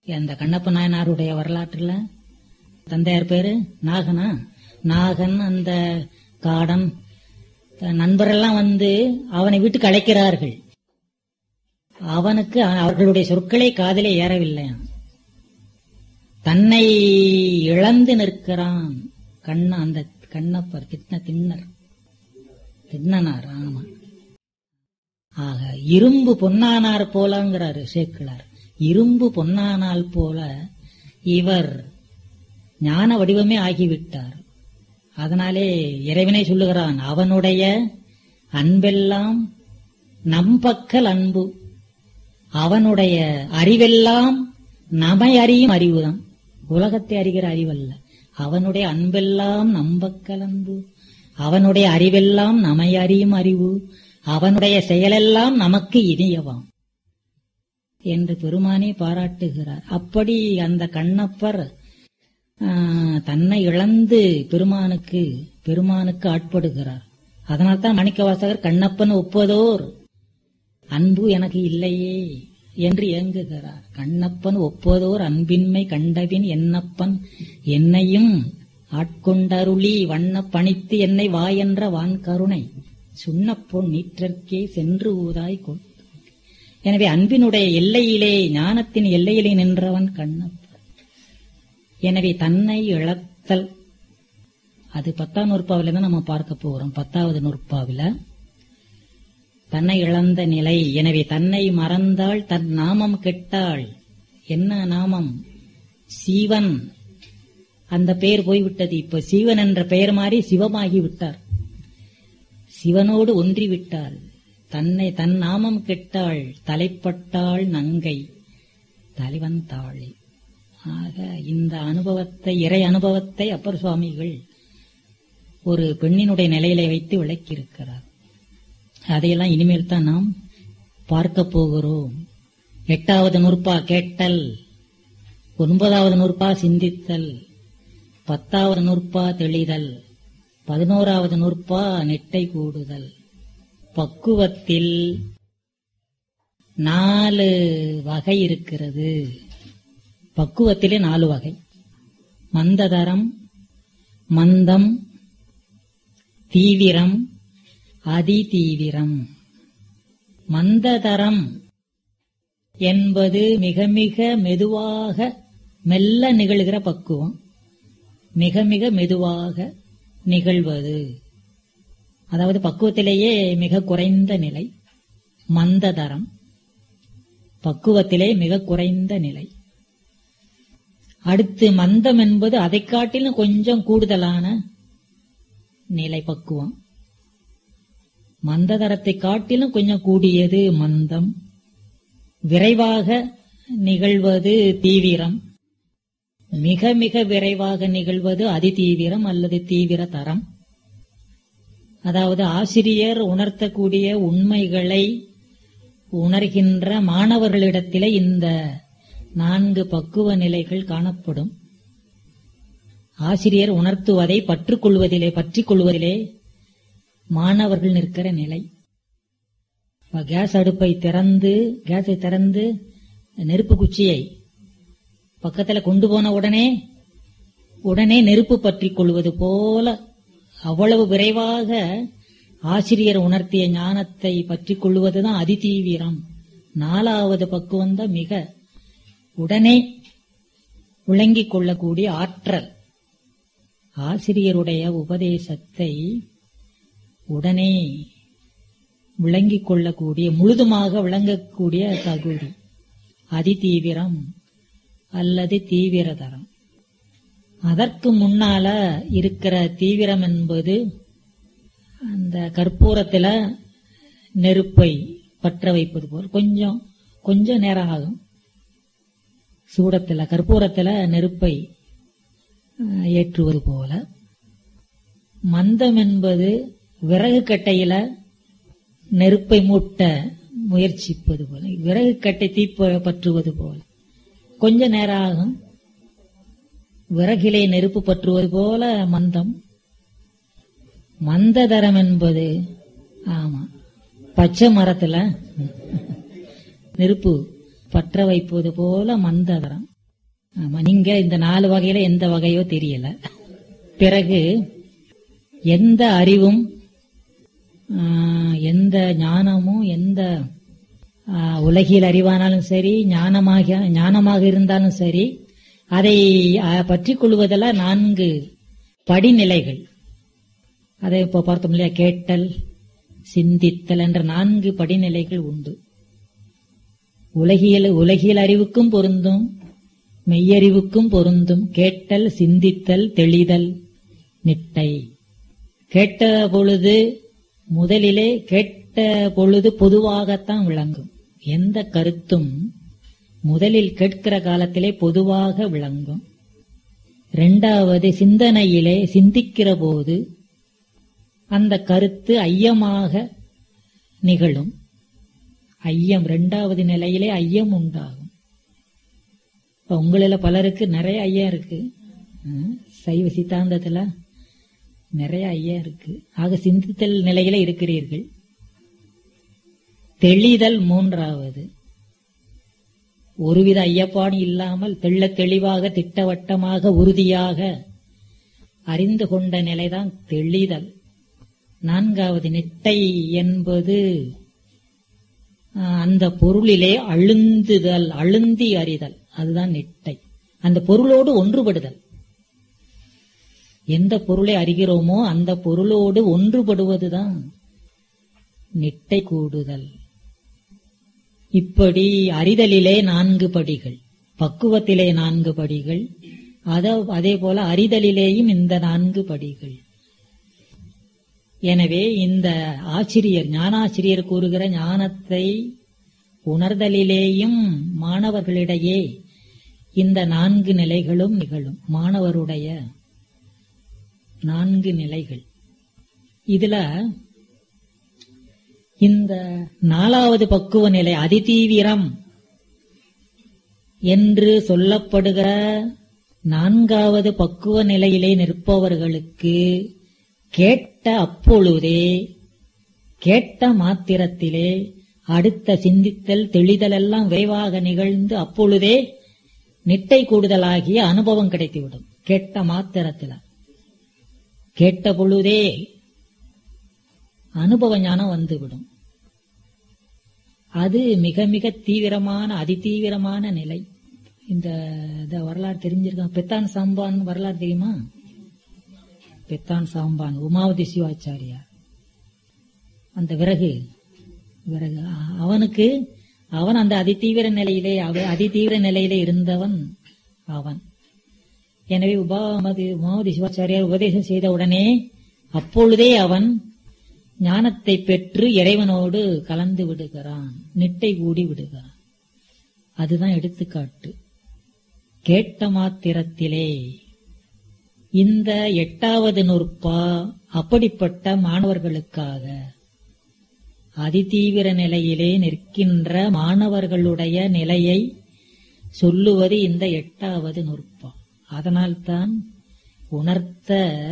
அந்த கண்ணப்ப நாயனாருடைய வரலாற்றுல தந்தையார் பேரு நாகனா நாகன் அந்த காடன் நண்பரெல்லாம் வந்து அவனை வீட்டுக்கு அழைக்கிறார்கள் அவனுக்கு அவர்களுடைய சொற்களை காதிலே ஏறவில்லையாம் தன்னை இழந்து நிற்கிறான் கண்ண அந்த கண்ணப்பர் திட்ன தின்னர் தின்னனார் ஆமா ஆக இரும்பு பொன்னானார் போலங்கிறாரு சேக்கிழார் இரும்பு பொன்னானால் போல இவர் ஞான வடிவமே ஆகிவிட்டார் அதனாலே இறைவனை சொல்லுகிறான் அவனுடைய அன்பெல்லாம் நம்பக்கல் அன்பு அவனுடைய அறிவெல்லாம் நமை அறியும் அறிவுதான் உலகத்தை அறிகிற அறிவல்ல அவனுடைய அன்பெல்லாம் நம்பக்கல் அன்பு அவனுடைய அறிவெல்லாம் நமை அறியும் அறிவு அவனுடைய செயலெல்லாம் நமக்கு இனியவாம் என்று பெருமானே பாராட்டுகிறார் அப்படி அந்த கண்ணப்பர் தன்னை இழந்து பெருமானுக்கு பெருமானுக்கு ஆட்படுகிறார் அதனால்தான் மாணிக்கவாசகர் கண்ணப்பன் ஒப்பதோர் அன்பு எனக்கு இல்லையே என்று ஏங்குகிறார் கண்ணப்பன் ஒப்பதோர் அன்பின்மை கண்டபின் என்னப்பன் என்னையும் ஆட்கொண்டருளி வண்ண பணித்து என்னை வா என்ற வான் கருணை சுண்ணப்பொன் நீற்றற்கே சென்று ஊதாய் கொள் எனவே அன்பினுடைய எல்லையிலே ஞானத்தின் எல்லையிலே நின்றவன் கண்ணப்பன் எனவே தன்னை இழத்தல் அது பத்தாம் நூற்பாவில தான் நம்ம பார்க்க போகிறோம் பத்தாவது நூற்பாவில தன்னை இழந்த நிலை எனவே தன்னை மறந்தாள் தன் நாமம் கெட்டாள் என்ன நாமம் சீவன் அந்த பெயர் போய்விட்டது இப்ப சீவன் என்ற பெயர் மாறி சிவமாகி விட்டார் சிவனோடு ஒன்றி விட்டாள் தன்னை தன் நாமம் கெட்டாள் தலைப்பட்டாள் நங்கை தலைவன் தாழி ஆக இந்த அனுபவத்தை இறை அனுபவத்தை அப்பர் சுவாமிகள் ஒரு பெண்ணினுடைய நிலையில வைத்து விளக்கியிருக்கிறார் அதையெல்லாம் இனிமேல் தான் நாம் பார்க்க போகிறோம் எட்டாவது நூற்பா கேட்டல் ஒன்பதாவது நூற்பா சிந்தித்தல் பத்தாவது நூற்பா தெளிதல் பதினோராவது நூற்பா நெட்டை கூடுதல் பக்குவத்தில் நாலு வகை இருக்கிறது பக்குவத்திலே நாலு வகை மந்ததரம் மந்தம் தீவிரம் அதி தீவிரம் மந்ததரம் என்பது மிக மிக மெதுவாக மெல்ல நிகழ்கிற பக்குவம் மிக மிக மெதுவாக நிகழ்வது அதாவது பக்குவத்திலேயே மிக குறைந்த நிலை மந்ததரம் பக்குவத்திலே மிக குறைந்த நிலை அடுத்து மந்தம் என்பது அதை காட்டிலும் கொஞ்சம் கூடுதலான நிலை பக்குவம் மந்ததரத்தை காட்டிலும் கொஞ்சம் கூடியது மந்தம் விரைவாக நிகழ்வது தீவிரம் மிக மிக விரைவாக நிகழ்வது அதிதீவிரம் அல்லது தீவிர தரம் அதாவது ஆசிரியர் உணர்த்தக்கூடிய உண்மைகளை உணர்கின்ற மாணவர்களிடத்திலே இந்த நான்கு பக்குவ நிலைகள் காணப்படும் ஆசிரியர் உணர்த்துவதை பற்றுக்கொள்வதிலே பற்றிக் கொள்வதிலே மாணவர்கள் நிற்கிற நிலை கேஸ் அடுப்பை திறந்து கேஸை திறந்து நெருப்பு குச்சியை பக்கத்துல கொண்டு போன உடனே உடனே நெருப்பு பற்றி கொள்வது போல அவ்வளவு விரைவாக ஆசிரியர் உணர்த்திய ஞானத்தை பற்றி கொள்வதுதான் அதிதீவிரம் நாலாவது பக்குவம் தான் மிக உடனே விளங்கிக் கொள்ளக்கூடிய ஆற்றல் ஆசிரியருடைய உபதேசத்தை உடனே விளங்கிக் கொள்ளக்கூடிய முழுதுமாக விளங்கக்கூடிய தகுதி அதிதீவிரம் அல்லது தீவிரதரம் அதற்கு முன்னால இருக்கிற தீவிரம் என்பது அந்த கற்பூரத்துல நெருப்பை பற்ற வைப்பது போல் கொஞ்சம் கொஞ்சம் நேரம் ஆகும் சூடத்துல கற்பூரத்துல நெருப்பை ஏற்றுவது போல மந்தம் என்பது விறகு கட்டையில நெருப்பை மூட்ட முயற்சிப்பது போல விறகு கட்டை தீ பற்றுவது போல கொஞ்ச நேரம் ஆகும் விறகிலே நெருப்பு பற்றுவது போல மந்தம் மந்ததரம் என்பது ஆமா பச்சை மரத்துல நெருப்பு பற்ற வைப்பது போல மந்ததரம் ஆமா நீங்க இந்த நாலு வகையில எந்த வகையோ தெரியல பிறகு எந்த அறிவும் ஆ, எந்த ஞானமும் எந்த ஆ, உலகியல் அறிவானாலும் சரி ஞானமாக ஞானமாக இருந்தாலும் சரி அதை பற்றி கொள்வதெல்லாம் நான்கு படிநிலைகள் அதை இப்போ பார்த்தோம் இல்லையா கேட்டல் சிந்தித்தல் என்ற நான்கு படிநிலைகள் உண்டு உலகியல் உலகியல் அறிவுக்கும் பொருந்தும் மெய்யறிவுக்கும் பொருந்தும் கேட்டல் சிந்தித்தல் தெளிதல் நிட்டை கேட்ட பொழுது முதலிலே கேட்ட பொழுது பொதுவாகத்தான் விளங்கும் எந்த கருத்தும் முதலில் கேட்கிற காலத்திலே பொதுவாக விளங்கும் இரண்டாவது சிந்தனையிலே சிந்திக்கிற போது அந்த கருத்து ஐயமாக நிகழும் ஐயம் இரண்டாவது நிலையிலே ஐயம் உண்டாகும் இப்ப உங்களில பலருக்கு நிறைய ஐயம் இருக்கு ம், சைவ சித்தாந்தத்துல நிறைய ஐயம் இருக்கு ஆக சிந்தித்தல் நிலையில இருக்கிறீர்கள் தெளிதல் மூன்றாவது ஒருவித ஐயப்பாடு இல்லாமல் தெள்ளத் தெளிவாக திட்டவட்டமாக உறுதியாக அறிந்து கொண்ட நிலைதான் தெளிதல் நான்காவது நிட்டை என்பது ஆஹ், அந்த பொருளிலே அழுந்துதல் அழுந்தி அறிதல் அதுதான் நிட்டை அந்த பொருளோடு ஒன்றுபடுதல் எந்த பொருளை அறிகிறோமோ அந்த பொருளோடு ஒன்றுபடுவதுதான் நிட்டை கூடுதல் இப்படி அறிதலிலே நான்கு படிகள் பக்குவத்திலே நான்கு படிகள் அத அதே போல அறிதலிலேயும் இந்த நான்கு படிகள் எனவே இந்த ஆசிரியர் ஞானாசிரியர் கூறுகிற ஞானத்தை உணர்தலிலேயும் மாணவர்களிடையே இந்த நான்கு நிலைகளும் நிகழும் மாணவருடைய நான்கு நிலைகள் இதுல இந்த நாலாவது பக்குவ நிலை அதிதீவிரம் என்று சொல்லப்படுகிற நான்காவது பக்குவ நிலையிலே நிற்பவர்களுக்கு கேட்ட அப்பொழுதே கேட்ட மாத்திரத்திலே அடுத்த சிந்தித்தல் தெளிதல் எல்லாம் விரைவாக நிகழ்ந்து அப்பொழுதே நிட்டை கூடுதலாகிய அனுபவம் கிடைத்துவிடும் கேட்ட மாத்திரத்தில கேட்ட பொழுதே அனுபவ ஞானம் வந்துவிடும் அது மிக மிக தீவிரமான அதிதீவிரமான நிலை இந்த இத வரலாறு தெரிஞ்சிருக்கான் பெத்தான் சாம்பான் வரலாறு தெரியுமா பெத்தான் சாம்பான் உமாவதி சிவாச்சாரியார் அந்த விறகு விறகு அ- அவனுக்கு அவன் அந்த அதிதீவிர நிலையிலே அவ அதிதீவிர நிலையிலே இருந்தவன் அவன் எனவே உபாமதி உமாவதி சிவாச்சாரியார் உபதேசம் செய்த உடனே அப்பொழுதே அவன் ஞானத்தை பெற்று இறைவனோடு கலந்து விடுகிறான் நிட்டை கூடி விடுகிறான் அதுதான் எடுத்துக்காட்டு கேட்ட மாத்திரத்திலே இந்த எட்டாவது நூற்பா அப்படிப்பட்ட மாணவர்களுக்காக அதிதீவிர நிலையிலே நிற்கின்ற மாணவர்களுடைய நிலையை சொல்லுவது இந்த எட்டாவது நூற்பா அதனால்தான் உணர்த்த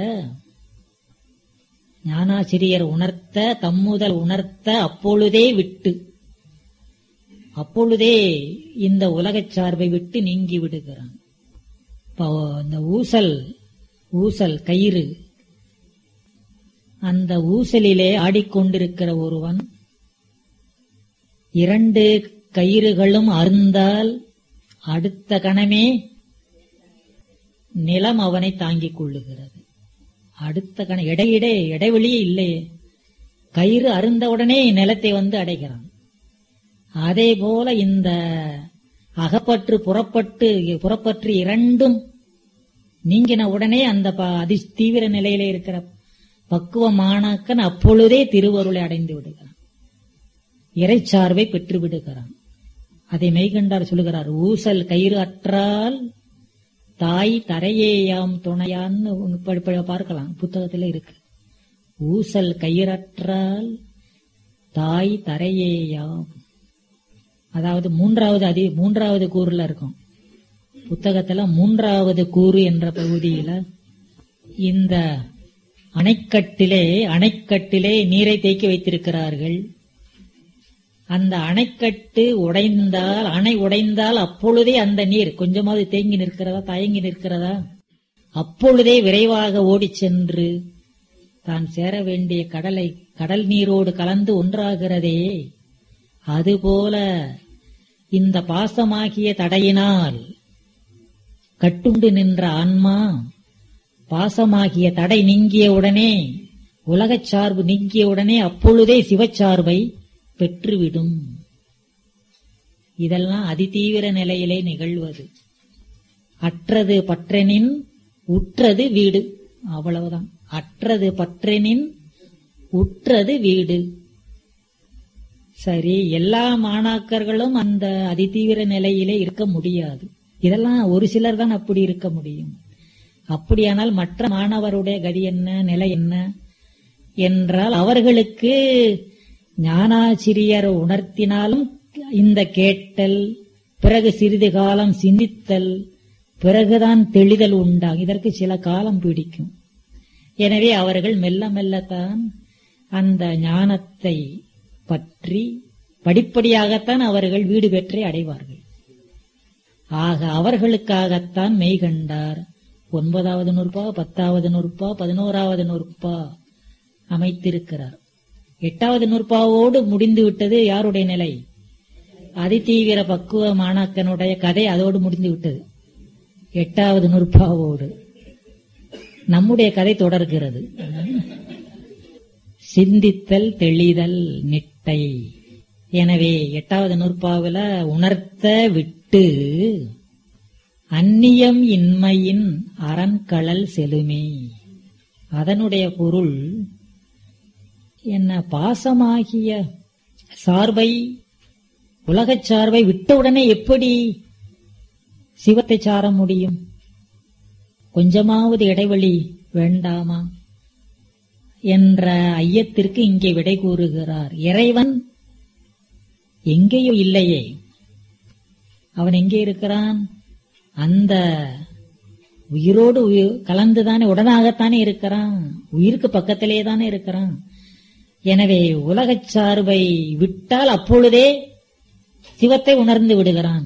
ஞானாசிரியர் உணர்த்த தம்முதல் உணர்த்த அப்பொழுதே விட்டு அப்பொழுதே இந்த உலகச் சார்பை விட்டு நீங்கி விடுகிறான் இப்போ இந்த ஊசல் ஊசல் கயிறு அந்த ஊசலிலே ஆடிக்கொண்டிருக்கிற ஒருவன் இரண்டு கயிறுகளும் அருந்தால் அடுத்த கணமே நிலம் அவனை தாங்கிக் கொள்ளுகிறது அடுத்த கண இடையிடை இடைவெளியே இல்லையே கயிறு அருந்தவுடனே நிலத்தை வந்து அடைகிறான் அதே போல இந்த அகப்பற்று புறப்பட்டு புறப்பற்று இரண்டும் நீங்கின உடனே அந்த ப- அதி தீவிர நிலையிலே இருக்கிற பக்குவமானாக்கன் அப்பொழுதே திருவருளை அடைந்து விடுகிறான் இறைச்சார்பை பெற்று விடுகிறான் அதை மெய்கண்டார் சொல்லுகிறார் ஊசல் கயிறு அற்றால் தாய் தரையேயாம் துணையான்னு உங்க படி- படி- பார்க்கலாம் புத்தகத்துல இருக்கு ஊசல் கயிறற்றால் தாய் தரையேயாம் அதாவது மூன்றாவது அதி மூன்றாவது கூறுல இருக்கும் புத்தகத்துல மூன்றாவது கூறு என்ற பகுதியில இந்த அணைக்கட்டிலே அணைக்கட்டிலே நீரை தேக்கி வைத்திருக்கிறார்கள் அந்த அணைக்கட்டு உடைந்தால் அணை உடைந்தால் அப்பொழுதே அந்த நீர் கொஞ்சமாவது தேங்கி நிற்கிறதா தயங்கி நிற்கிறதா அப்பொழுதே விரைவாக ஓடிச் சென்று தான் சேர வேண்டிய கடலை கடல் நீரோடு கலந்து ஒன்றாகிறதே அதுபோல இந்த பாசமாகிய தடையினால் கட்டுண்டு நின்ற ஆன்மா பாசமாகிய தடை நீங்கிய உடனே உலகச் சார்பு நீங்கிய உடனே அப்பொழுதே சிவச்சார்பை பெற்றுவிடும் இதெல்லாம் அதிதீவிர நிலையிலே நிகழ்வது அற்றது பற்றெனின் உற்றது வீடு அவ்வளவுதான் அற்றது பற்றெனின் உற்றது வீடு சரி எல்லா மாணாக்கர்களும் அந்த அதிதீவிர நிலையிலே இருக்க முடியாது இதெல்லாம் ஒரு சிலர் தான் அப்படி இருக்க முடியும் அப்படியானால் மற்ற மாணவருடைய கதி என்ன நிலை என்ன என்றால் அவர்களுக்கு ஞானாசிரியர் உணர்த்தினாலும் இந்த கேட்டல் பிறகு சிறிது காலம் சிந்தித்தல் பிறகுதான் தெளிதல் உண்டாகும் இதற்கு சில காலம் பிடிக்கும் எனவே அவர்கள் மெல்ல மெல்லத்தான் அந்த ஞானத்தை பற்றி படிப்படியாகத்தான் அவர்கள் வீடு பெற்றே அடைவார்கள் ஆக அவர்களுக்காகத்தான் மெய்கண்டார் ஒன்பதாவது நூற்பா பத்தாவது நூற்பா பதினோராவது நூற்பா அமைத்திருக்கிறார் எட்டாவது நூற்பாவோடு முடிந்து விட்டது யாருடைய நிலை அதிதீவிர பக்குவ மாணாக்கனுடைய கதை அதோடு முடிந்து விட்டது எட்டாவது நூற்பாவோடு நம்முடைய கதை தொடர்கிறது சிந்தித்தல் தெளிதல் நிட்டை எனவே எட்டாவது நூற்பாவில உணர்த்த விட்டு அந்நியம் இன்மையின் அரண்களல் செலுமே அதனுடைய பொருள் என்ன பாசமாகிய சார்பை உலகச் சார்பை விட்டவுடனே எப்படி சிவத்தை சார முடியும் கொஞ்சமாவது இடைவெளி வேண்டாமா என்ற ஐயத்திற்கு இங்கே விடை கூறுகிறார் இறைவன் எங்கேயோ இல்லையே அவன் எங்கே இருக்கிறான் அந்த உயிரோடு உயிர் கலந்துதானே உடனாகத்தானே இருக்கிறான் உயிருக்கு பக்கத்திலே தானே இருக்கிறான் எனவே உலகச் சார்பை விட்டால் அப்பொழுதே சிவத்தை உணர்ந்து விடுகிறான்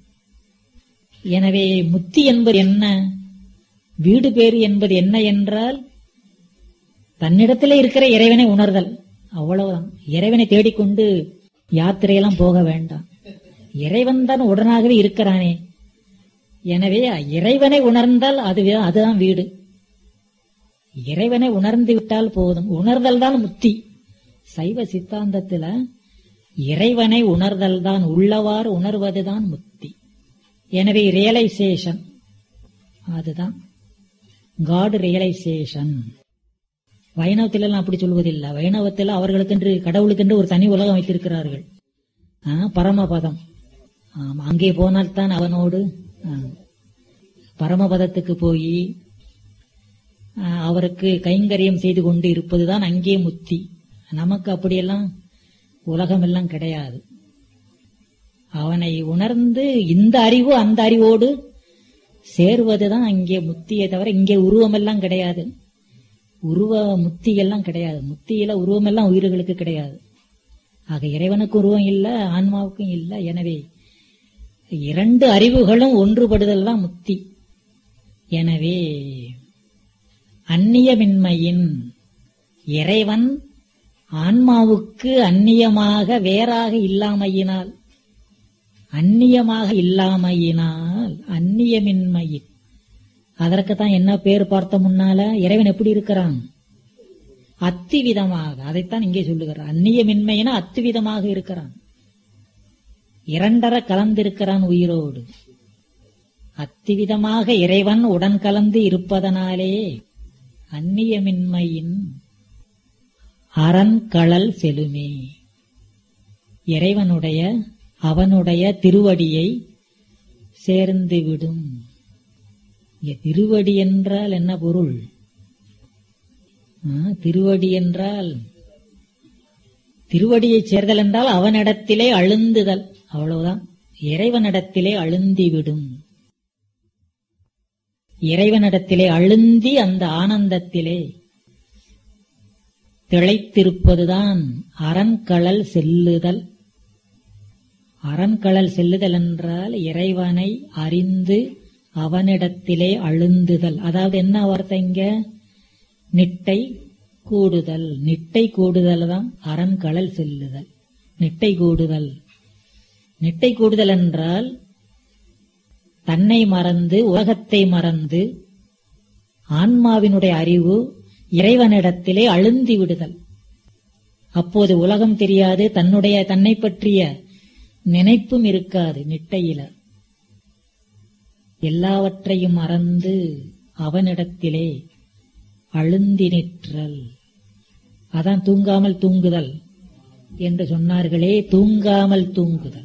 எனவே முத்தி என்பது என்ன வீடு பேறு என்பது என்ன என்றால் தன்னிடத்திலே இருக்கிற இறைவனை உணர்தல் அவ்வளவுதான் இறைவனை தேடிக்கொண்டு யாத்திரையெல்லாம் போக வேண்டாம் இறைவன் தான் உடனாகவே இருக்கிறானே எனவே இறைவனை உணர்ந்தால் அது அதுதான் வீடு இறைவனை உணர்ந்து விட்டால் போதும் உணர்தல் தான் முத்தி சைவ சித்தாந்தத்துல இறைவனை உணர்தல் தான் உள்ளவாறு உணர்வதுதான் முத்தி எனவே ரியலைசேஷன் அதுதான் காட் ரியலைசேஷன் வைணவத்தில எல்லாம் அப்படி சொல்வதில்லை வைணவத்தில் அவர்களுக்கென்று கடவுளுக்கென்று ஒரு தனி உலகம் வைத்திருக்கிறார்கள் ஆ, பரமபதம் ஆமா, அங்கே போனால்தான் அவனோடு ஆ, பரமபதத்துக்கு போய் அவருக்கு கைங்கரியம் செய்து கொண்டு இருப்பதுதான் அங்கே முத்தி நமக்கு அப்படியெல்லாம் உலகம் எல்லாம் கிடையாது அவனை உணர்ந்து இந்த அறிவு அந்த அறிவோடு சேர்வதுதான் அங்கே முத்தியை தவிர இங்கே உருவமெல்லாம் கிடையாது உருவ முத்தி எல்லாம் கிடையாது முத்தியில உருவமெல்லாம் உயிர்களுக்கு கிடையாது ஆக இறைவனுக்கு உருவம் இல்ல ஆன்மாவுக்கும் இல்ல எனவே இரண்டு அறிவுகளும் ஒன்றுபடுதல் தான் முத்தி எனவே அந்நியமின்மையின் இறைவன் ஆன்மாவுக்கு அந்நியமாக வேறாக இல்லாமையினால் அந்நியமாக இல்லாமையினால் அந்நியமின்மையின் அதற்கு தான் என்ன பேர் பார்த்த முன்னால இறைவன் எப்படி இருக்கிறான் அத்திவிதமாக அதைத்தான் இங்கே சொல்லுகிறார் அந்நியமின்மையினா அத்துவிதமாக இருக்கிறான் இரண்டர கலந்திருக்கிறான் உயிரோடு அத்திவிதமாக இறைவன் உடன் கலந்து இருப்பதனாலே அந்நியமின்மையின் அரண்களல் செலுமே இறைவனுடைய அவனுடைய திருவடியை சேர்ந்து விடும் இங்க திருவடி என்றால் என்ன பொருள் ஆ, திருவடி என்றால் திருவடியை சேர்தல் என்றால் அவனிடத்திலே அழுந்துதல் அவ்வளவுதான் இறைவனிடத்திலே அழுந்திவிடும் இறைவனிடத்திலே அழுந்தி அந்த ஆனந்தத்திலே திளைத்திருப்பதுதான் அரண்களல் செல்லுதல் அரண்களல் செல்லுதல் என்றால் இறைவனை அறிந்து அவனிடத்திலே அழுந்துதல் அதாவது என்ன வார்த்தை இங்க நிட்டை கூடுதல் நிட்டை கூடுதல் தான் அரண்களல் செல்லுதல் நிட்டை கூடுதல் நிட்டை கூடுதல் என்றால் தன்னை மறந்து உலகத்தை மறந்து ஆன்மாவினுடைய அறிவு இறைவனிடத்திலே அழுந்தி விடுதல் அப்போது உலகம் தெரியாது தன்னுடைய தன்னை பற்றிய நினைப்பும் இருக்காது நிட்டையில எல்லாவற்றையும் மறந்து அவனிடத்திலே அழுந்தி நிற்றல் அதான் தூங்காமல் தூங்குதல் என்று சொன்னார்களே தூங்காமல் தூங்குதல்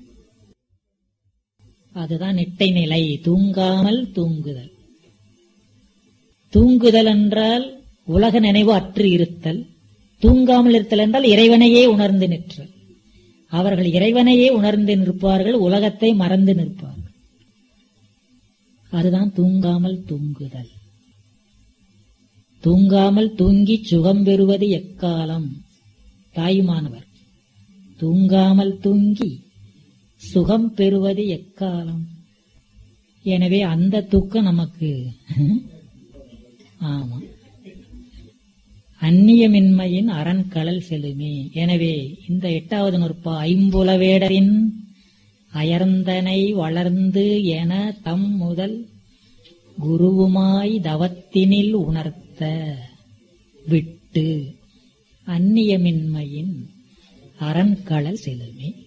அதுதான் நிட்டை நிலை தூங்காமல் தூங்குதல் தூங்குதல் என்றால் உலக நினைவு அற்று இருத்தல் தூங்காமல் இருத்தல் என்றால் இறைவனையே உணர்ந்து நிற்றல் அவர்கள் இறைவனையே உணர்ந்து நிற்பார்கள் உலகத்தை மறந்து நிற்பார்கள் அதுதான் தூங்காமல் தூங்குதல் தூங்காமல் தூங்கி சுகம் பெறுவது எக்காலம் தாயுமானவர் தூங்காமல் தூங்கி சுகம் பெறுவது எக்காலம் எனவே அந்த தூக்கம் நமக்கு ஆமா அந்நியமின்மையின் அரண்களல் செலுமே எனவே இந்த எட்டாவது நுட்பா ஐம்புலவேடரின் அயர்ந்தனை வளர்ந்து என தம் முதல் குருவுமாய் தவத்தினில் உணர்த்த விட்டு அந்நியமின்மையின் அரண்களல் செலுமே